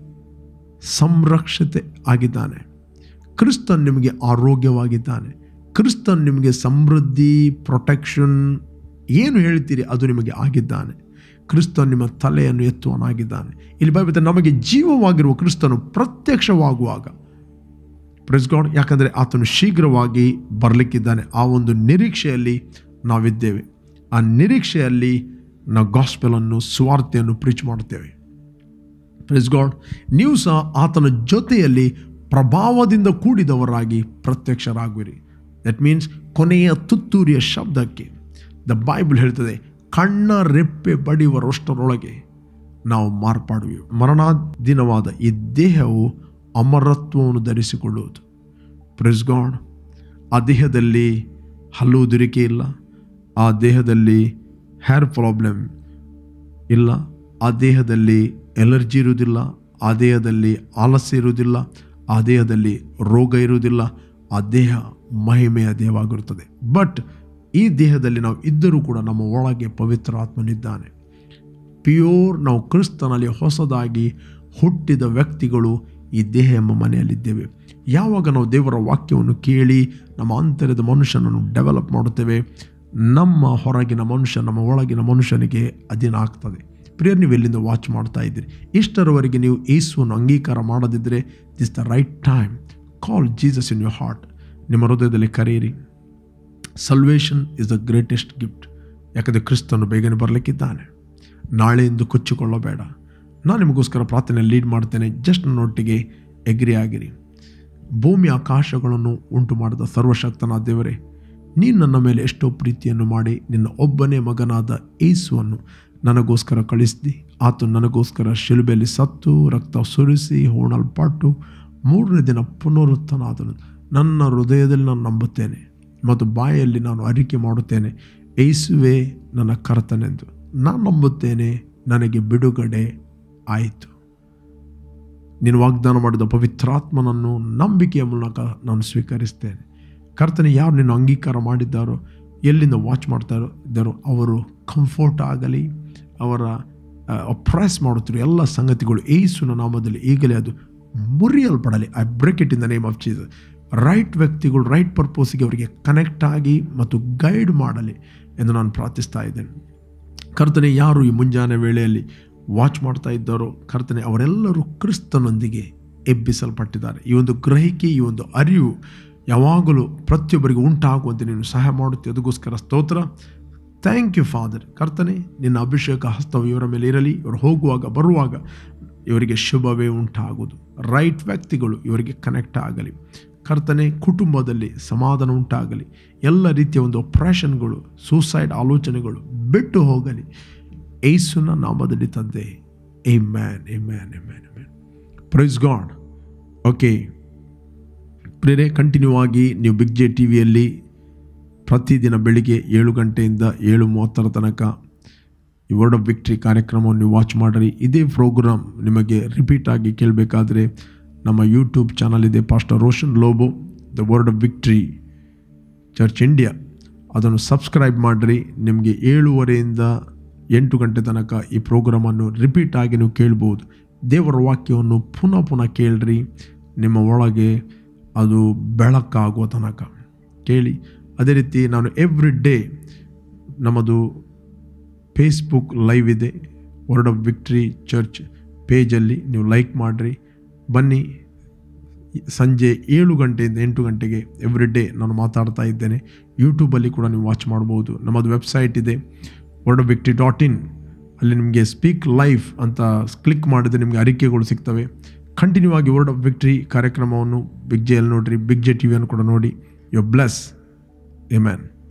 ಸಂರಕ್ಷತೆ ಆಗಿದ್ದಾನೆ ಕ್ರಿಸ್ತನ್ ನಿಮಗೆ ಆರೋಗ್ಯವಾಗಿದ್ದಾನೆ ಕ್ರಿಸ್ತನ್ ನಿಮಗೆ ಸಮೃದ್ಧಿ ಪ್ರೊಟೆಕ್ಷನ್ ಏನು ಹೇಳ್ತೀರಿ ಅದು ನಿಮಗೆ ಆಗಿದ್ದಾನೆ ಕ್ರಿಸ್ತನ್ ನಿಮ್ಮ ತಲೆಯನ್ನು ಎತ್ತುವನಾಗಿದ್ದಾನೆ ಇಲ್ಲಿ ಬೈಬತ್ತೆ ನಮಗೆ ಜೀವವಾಗಿರುವ ಕ್ರಿಸ್ತನು ಪ್ರತ್ಯಕ್ಷವಾಗುವಾಗ ಪ್ರೆಸ್ ಗಾಡ್ ಯಾಕಂದರೆ ಆತನು ಶೀಘ್ರವಾಗಿ ಬರಲಿಕ್ಕಿದ್ದಾನೆ ಆ ಒಂದು ನಿರೀಕ್ಷೆಯಲ್ಲಿ ನಾವಿದ್ದೇವೆ ಆ ನಿರೀಕ್ಷೆಯಲ್ಲಿ ನಾವು ಗಾಸ್ಪೆಲನ್ನು ಸ್ವಾರ್ಥೆಯನ್ನು ಪ್ರೀಚ್ ಮಾಡುತ್ತೇವೆ ಪ್ರೆಸ್ ಗಾಡ್ ನೀವು ಸಹ ಆತನ ಜೊತೆಯಲ್ಲಿ ಪ್ರಭಾವದಿಂದ ಕೂಡಿದವರಾಗಿ ಪ್ರತ್ಯಕ್ಷರಾಗುವಿರಿ ದಟ್ ಮೀನ್ಸ್ ಕೊನೆಯ ತುತ್ತೂರಿಯ ಶಬ್ದಕ್ಕೆ ದ ಬೈಬಲ್ ಹೇಳ್ತದೆ ಕಣ್ಣ ರೆಪ್ಪೆ ಬಡಿಯುವರಷ್ಟರೊಳಗೆ ನಾವು ಮಾರ್ಪಾಡುವೆವು ಮರಣಾಧೀನವಾದ ಈ ದೇಹವು ಅಮರತ್ವವನ್ನು ಧರಿಸಿಕೊಳ್ಳುವುದು ಪ್ರೆಸ್ ಗಾಡ್ ಆ ದೇಹದಲ್ಲಿ ಹಲ್ಲುವುದುರಿಕೆ ಇಲ್ಲ ಆ ದೇಹದಲ್ಲಿ ಹೇರ್ ಪ್ರಾಬ್ಲಮ್ ಇಲ್ಲ ಆ ದೇಹದಲ್ಲಿ ಎಲರ್ಜಿ ಇರುವುದಿಲ್ಲ ಆ ದೇಹದಲ್ಲಿ ಆಲಸ್ಯ ಇರುವುದಿಲ್ಲ ಆ ದೇಹದಲ್ಲಿ ರೋಗ ಇರುವುದಿಲ್ಲ ಆ ದೇಹ ಮಹಿಮೆಯ ದೇಹವಾಗಿರುತ್ತದೆ ಬಟ್ ಈ ದೇಹದಲ್ಲಿ ನಾವು ಇದ್ದರೂ ಕೂಡ ನಮ್ಮ ಒಳಗೆ ಪವಿತ್ರ ಆತ್ಮನಿದ್ದಾನೆ ಪ್ಯೂರ್ ನಾವು ಕ್ರಿಸ್ತನಲ್ಲಿ ಹೊಸದಾಗಿ ಹುಟ್ಟಿದ ವ್ಯಕ್ತಿಗಳು ಈ ದೇಹ ಎಂಬ ಮನೆಯಲ್ಲಿದ್ದೇವೆ ಯಾವಾಗ ನಾವು ದೇವರ ವಾಕ್ಯವನ್ನು ಕೇಳಿ ನಮ್ಮ ಅಂತರ್ಯದ ಮನುಷ್ಯನನ್ನು ಡೆವಲಪ್ ಮಾಡುತ್ತೇವೆ ನಮ್ಮ ಹೊರಗಿನ ಮನುಷ್ಯ ನಮ್ಮ ಒಳಗಿನ ಮನುಷ್ಯನಿಗೆ ಅಧೀನ ಆಗ್ತದೆ ಪ್ರಿಯರ್ ನೀವು ಎಲ್ಲಿಂದ ವಾಚ್ ಮಾಡ್ತಾ ಇದ್ದೀರಿ ಇಷ್ಟರವರೆಗೆ ನೀವು ಯೇಸುವನ್ನು ಅಂಗೀಕಾರ ಮಾಡದಿದ್ದರೆ this the right time call Jesus in your heart ನಿಮ್ಮ ಹೃದಯದಲ್ಲಿ ಕರೆಯಿರಿ salvation is the greatest gift ಯಾಕಂದರೆ ಕ್ರಿಸ್ತನು ಬೇಗನೆ ಬರಲಿಕ್ಕಿದ್ದಾನೆ ನಾಳೆಯಿಂದ ಕೊಚ್ಚಿಕೊಳ್ಳಬೇಡ ನಾನು ನಿಮಗೋಸ್ಕರ ಪ್ರಾರ್ಥನೆ ಲೀಡ್ ಮಾಡ್ತೇನೆ ಜಸ್ಟ್ ನನ್ನೊಟ್ಟಿಗೆ ಎಗ್ರಿ ಆಗಿರಿ ಭೂಮಿ ಆಕಾಶಗಳನ್ನು ಉಂಟು ಮಾಡಿದ ಸರ್ವಶಕ್ತನ ದೇವರೇ ನೀನು ನನ್ನ ಮೇಲೆ ಎಷ್ಟೋ ಪ್ರೀತಿಯನ್ನು ಮಾಡಿ ನಿನ್ನ ಒಬ್ಬನೇ ಮಗನಾದ ಏಸುವನ್ನು ನನಗೋಸ್ಕರ ಕಳಿಸಿದಿ ಆತ ನನಗೋಸ್ಕರ ಶಿಲುಬೆಯಲ್ಲಿ ಸತ್ತು ರಕ್ತ ಸುರಿಸಿ ಹೋಣಲ್ಪಟ್ಟು ಮೂರನೇ ದಿನ ಪುನರುತ್ಥನಾದನು ನನ್ನ ಹೃದಯದಲ್ಲಿ ನಾನು ನಂಬುತ್ತೇನೆ ಮತ್ತು ಬಾಯಲ್ಲಿ ನಾನು ಅರಿಕೆ ಮಾಡುತ್ತೇನೆ ಏಸುವೆ ನನ್ನ ಕರ್ತನೆಂದು ನಾನು ನಂಬುತ್ತೇನೆ ನನಗೆ ಬಿಡುಗಡೆ ಆಯಿತು ನೀನು ವಾಗ್ದಾನ ಮಾಡಿದ ಪವಿತ್ರಾತ್ಮನನ್ನು ನಂಬಿಕೆಯ ಮೂಲಕ ನಾನು ಸ್ವೀಕರಿಸ್ತೇನೆ ಕರ್ತನೆ ಯಾರು ನಿನ್ನ ಅಂಗೀಕಾರ ಮಾಡಿದ್ದಾರೋ ಎಲ್ಲಿಂದ ವಾಚ್ ಮಾಡ್ತಾ ಇದ್ದಾರೋ ಅವರು ಕಂಫರ್ಟ್ ಆಗಲಿ ಅವರ ಅಪ್ರೈಸ್ ಮಾಡುತ್ತಿರೋ ಎಲ್ಲ ಸಂಗತಿಗಳು ಏಸುನ ನಾಮದಲ್ಲಿ ಈಗಲೇ ಅದು ಮುರಿಯಲ್ಪಡಲಿ I break it in the name of Jesus right ವ್ಯಕ್ತಿಗಳು ರೈಟ್ ಪರ್ಪೋಸಿಗೆ ಅವರಿಗೆ ಕನೆಕ್ಟ್ ಆಗಿ ಮತ್ತು ಗೈಡ್ ಮಾಡಲಿ ಎಂದು ನಾನು ಪ್ರಾರ್ಥಿಸ್ತಾ ಇದ್ದೇನೆ ಕರ್ತನೆ ಯಾರು ಈ ಮುಂಜಾನೆ ವೇಳೆಯಲ್ಲಿ ವಾಚ್ ಮಾಡ್ತಾ ಇದ್ದಾರೋ ಕರ್ತನೆ ಅವರೆಲ್ಲರೂ ಕ್ರಿಸ್ತನೊಂದಿಗೆ ಎಬ್ಬಿಸಲ್ಪಟ್ಟಿದ್ದಾರೆ ಈ ಒಂದು ಗ್ರಹಿಕೆ ಈ ಒಂದು ಅರಿವು ಯಾವಾಗಲೂ ಪ್ರತಿಯೊಬ್ಬರಿಗೆ ಉಂಟಾಗುವಂತೆ ನೀನು ಸಹಾಯ ಮಾಡುತ್ತೆ ಅದಕ್ಕೋಸ್ಕರ ಸ್ತೋತ್ರ ಥ್ಯಾಂಕ್ ಯು ಫಾದರ್ ಕರ್ತನೆ ನಿನ್ನ ಅಭಿಷೇಕ ಹಸ್ತವು ಇವರ ಮೇಲೆ ಇರಲಿ ಇವರು ಹೋಗುವಾಗ ಬರುವಾಗ ಇವರಿಗೆ ಶುಭವೇ ಉಂಟಾಗುವುದು ರೈಟ್ ವ್ಯಕ್ತಿಗಳು ಇವರಿಗೆ ಕನೆಕ್ಟ್ ಆಗಲಿ ಕರ್ತನೆ ಕುಟುಂಬದಲ್ಲಿ ಸಮಾಧಾನ ಉಂಟಾಗಲಿ ಎಲ್ಲ ರೀತಿಯ ಒಂದು ಆಪ್ರೇಷನ್ಗಳು ಸೂಸೈಡ್ ಆಲೋಚನೆಗಳು ಬಿಟ್ಟು ಹೋಗಲಿ ಏಸುನ ನಾಮದಲ್ಲಿ ತಂದೆ amen amen amen amen praise God okay prayer continue ಆಗಿ ನೀವು ಬಿಗ್ ಜೆ ಟಿ ವಿಯಲ್ಲಿ ಪ್ರತಿದಿನ ಬೆಳಿಗ್ಗೆ ಏಳು ಗಂಟೆಯಿಂದ ಏಳು ಮೂವತ್ತರ ತನಕ ಈ ವರ್ಡ್ ಆಫ್ ವಿಕ್ಟ್ರಿ ಕಾರ್ಯಕ್ರಮವನ್ನು ನೀವು ವಾಚ್ ಮಾಡಿರಿ ಇದೇ ಪ್ರೋಗ್ರಾಮ್ ನಿಮಗೆ ರಿಪೀಟ್ ಆಗಿ ಕೇಳಬೇಕಾದ್ರೆ ನಮ್ಮ ಯೂಟ್ಯೂಬ್ ಚಾನಲ್ ಇದೆ pastor Roshan Lobo the word of victory church India ಅದನ್ನು ಸಬ್ಸ್ಕ್ರೈಬ್ ಮಾಡಿರಿ ನಿಮಗೆ ಏಳುವರೆಯಿಂದ ಎಂಟು ಗಂಟೆ ತನಕ ಈ ಪ್ರೋಗ್ರಾಮನ್ನು ರಿಪೀಟ್ ಆಗಿ ನೀವು ಕೇಳ್ಬೋದು ದೇವರ ವಾಕ್ಯವನ್ನು ಪುನಃ ಪುನಃ ಕೇಳ್ರಿ ನಿಮ್ಮ ಒಳಗೆ ಅದು ಬೆಳಕಾಗುವ ತನಕ ಕೇಳಿ ಅದೇ ರೀತಿ ನಾನು ಎವ್ರಿ ಡೇ ನಮ್ಮದು ಫೇಸ್ಬುಕ್ ಲೈವ್ ಇದೆ ವರ್ಡ್ ಆಫ್ ವಿಕ್ಟ್ರಿ ಚರ್ಚ್ ಪೇಜಲ್ಲಿ ನೀವು ಲೈಕ್ ಮಾಡಿರಿ ಬನ್ನಿ ಸಂಜೆ ಏಳು ಗಂಟೆಯಿಂದ ಎಂಟು ಗಂಟೆಗೆ ಎವ್ರಿ ಡೇ ನಾನು ಮಾತಾಡ್ತಾ ಇದ್ದೇನೆ ಯೂಟ್ಯೂಬಲ್ಲಿ ಕೂಡ ನೀವು ವಾಚ್ ಮಾಡ್ಬೋದು ನಮ್ಮದು ವೆಬ್ಸೈಟ್ ಇದೆ word of victory dot in ಅಲ್ಲಿ ನಿಮಗೆ ಸ್ಪೀಕ್ ಲೈಫ್ ಅಂತ ಕ್ಲಿಕ್ ಮಾಡಿದ್ರೆ ನಿಮಗೆ ಅರಿಕೆಗಳು ಸಿಗ್ತವೆ ಕಂಟಿನ್ಯೂ ಆಗಿ ವರ್ಡ್ ಆಫ್ ವಿಕ್ಟ್ರಿ ಕಾರ್ಯಕ್ರಮವನ್ನು ಬಿಗ್ ಜೆಯಲ್ಲಿ ನೋಡಿರಿ ಬಿಗ್ ಜೆ ಟಿ ವಿಯನ್ನು ಕೂಡ ನೋಡಿ ಯು ಬ್ಲೆಸ್ ಎ ಮ್ಯಾನ್